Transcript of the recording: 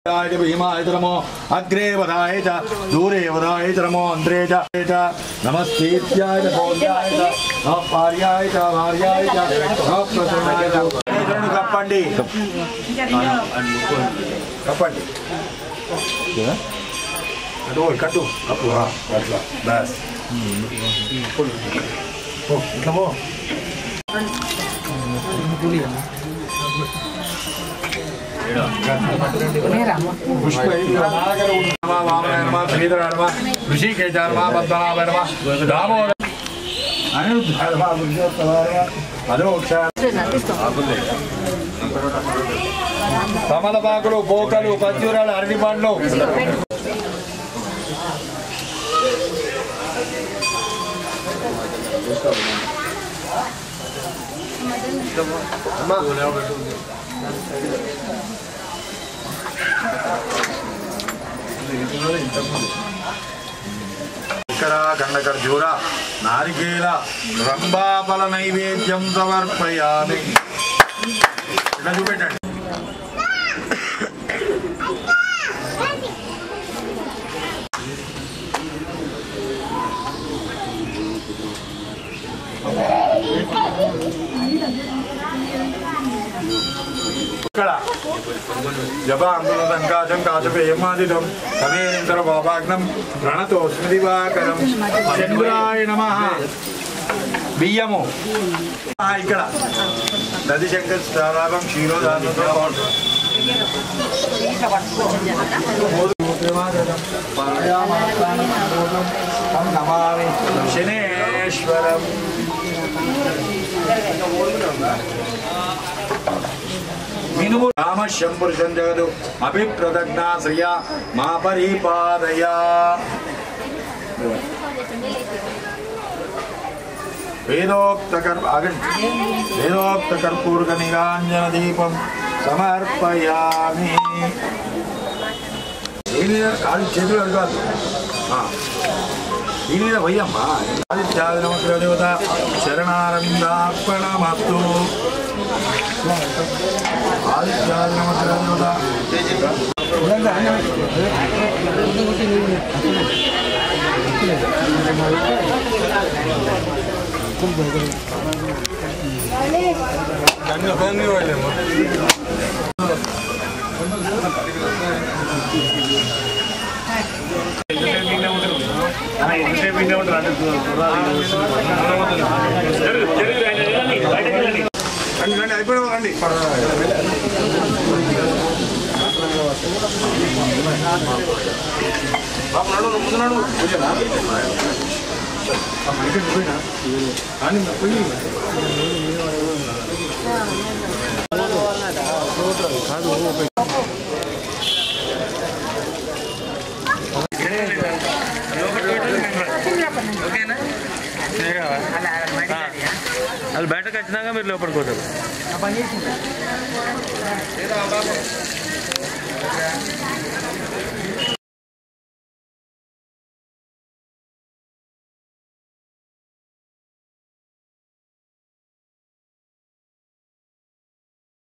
य भीमाय च नमो अग्रे वधाय च दूरे वधाय च नमो अन्त्रे च च नमस्तेत्याय च भोज्याय च नमः पार्याय च भार्याय च नमः प्रसन्नाय च శరణు కప్పండి కప్పండి అటు కట్టు అప్పు అట్లా బస్ ఇట్లా పో తమలపాకులు పోకలు ఖర్జూరాలు అరటి పండ్లు ఇక్కడ గండకర్జూర నారికేల రంభాఫల నైవేద్యం సమర్పయామి ఇట్లా చూపెట్టండి ఇక్కడ జపాంగులం కాచం కాచపేయమాదితం సమేంద్ర బాబాగ్నం ప్రణతోస్మి దివాకరం చంద్రాయ నమ బియ్యము ఆ, ఇక్కడ నదిశంకర్ స్థానాభం క్షీరోదానంతో నమామి శనేశ్వరం మినుము రామశ్యం పురుషం జగదు అభిప్రదజ్ఞా శ్రియ మా పరిపాదయా వేదోక్త కర్ప ఆగండి వేదోక్త కర్పూరక నిరాంజన దీపం సమర్పయామి దీని మీద కాదు చేతులు అడగాలి ఆ. దీని మీద పోయమ్మా ఆదిత్యాది నమస్కార దేవత శరణారవిందార్పణమస్తు ఆదిత్యాది నమస్కార దేవత రండి రండి అయిపోయినా రండి బాబు నడు నువ్వు ముందు నడు పూజనా వాళ్ళు బయటకు వచ్చినాక మీరు లోపలికి పోతారు